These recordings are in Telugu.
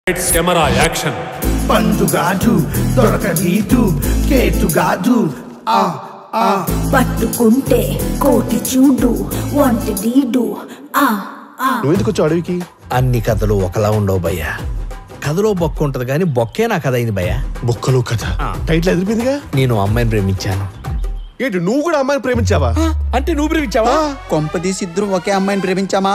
లైట్స్ కెమెరా యాక్షన్ పండుగాడు దొరకనీదు కేటుగాడు ఆ ఆ పట్టుకుంటే కోటి చూడు వంటి నీడు ఆ ఆ నువ్వు ఎందుకు వచ్చావు అడవికి అన్ని కథలు ఒకలా ఉండవు భయ్యా కథలో బొక్క ఉంటది కానీ బొక్కే నా కథ అయింది భయ్యా బొక్కలు కథ టైటిల్ ఎదిరిపోయిందిగా నేను అమ్మాయిని ప్రేమించాను ఏంటి నువ్వు కూడా అమ్మాయిని ప్రేమించావా అంటే నువ్వు ప్రేమించావా కొంపదీసి ఇద్దరు ఒకే అమ్మాయిని ప్రేమించామా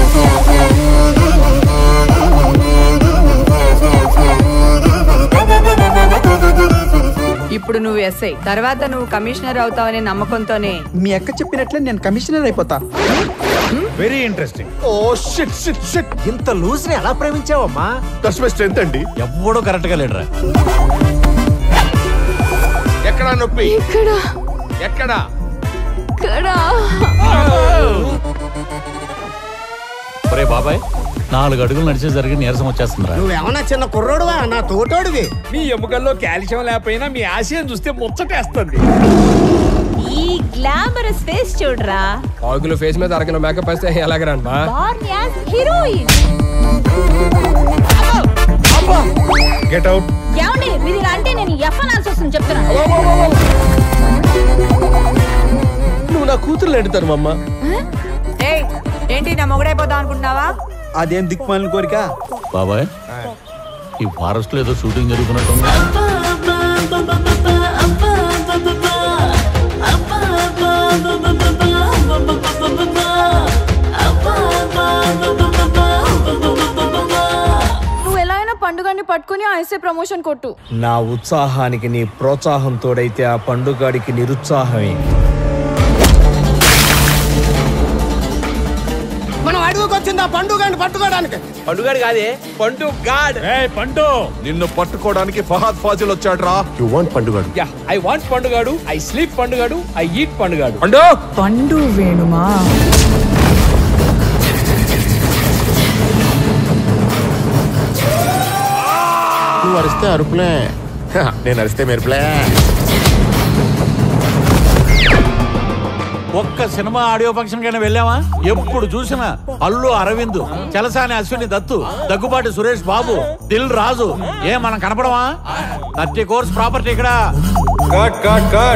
ఇప్పుడు నువ్వు ఎస్ఐ తర్వాత నువ్వు కమిషనర్ అవుతావనే నమ్మకంతోనే మీ అక్క చెప్పినట్లే నేను కమిషనర్ అయిపోతా very interesting oh shit shit shit ఇంత లూజ్ ని ఎలా ప్రేమించావమ్మా దట్స్ మై స్ట్రెంత్ అండి ఎవ్వడూ కరెక్ట్ గా లేడరా ఎక్కడా నొప్పి ఇక్కడ ఎక్కడా ఇక్కడ ఒరే బాబాయ్ నాలుగు అడుగులు నడిచే జరిగి నీరసం వచ్చేస్తుందిరా నువ్వేమన్నా చిన్న కుర్రోడువా నా తోటోడివి మీ ఎముకల్లో కాల్షియం లేకపోయినా మీ ఆశయం చూస్తే ముచ్చటేస్తుంది ఈ గ్లామరస్ ఫేస్ చూడరా ఆగులు ఫేస్ మీద అరకిన మేకప్ వేస్తే ఎలాగరమ్మా born as heroine get out ఏమండి మీరు ఇలా అంటే నేను ఎఫ్ అనాల్సి వస్తుంది చెప్తున్నా నువ్వు నా కూతురు ఎండుతాను మమ్మ ఏయ్ ఏంటి నా మొగుడైపోతావు అనుకుంటున్నావా అదేం దిక్కుమాలిన కోరిక బాబాయ్ ఈ ఫారెస్ట్ లో ఏదో షూటింగ్ జరుగుతున్నట్టు నువ్వు ఎలా అయినా పండుగని పట్టుకుని ఐసే ప్రమోషన్ కొట్టు నా ఉత్సాహానికి నీ ప్రోత్సాహం తోడైతే ఆ పండుగాడికి నిరుత్సాహమే మనం అడవికి వచ్చింది ఆ పండుగని పట్టుకోవడానికి పండుగాడు కాదే పండు గాడ్ ఏ పండు నిన్ను పట్టుకోవడానికి ఫహాద్ ఫాజిల్ వచ్చాడు రా యు వాంట్ పండుగాడు యా ఐ వాంట్ పండుగాడు ఐ స్లీప్ పండుగాడు ఐ ఈట్ పండుగాడు పండు పండు వేణుమా నువ్వు అరిస్తే అరుపులే హ, నేను అరిస్తే మెరుపులే ఒక్క సినిమా ఆడియో ఫంక్షన్ కైనా వెళ్ళావా ఎప్పుడు చూసినా అల్లు అరవింద్ చలసాని అశ్విని దత్తు దగ్గుబాటి సురేష్ బాబు దిల్ రాజు ఏ మనం కనపడమా థర్టీ కోర్స్ ప్రాపర్టీ ఇక్కడ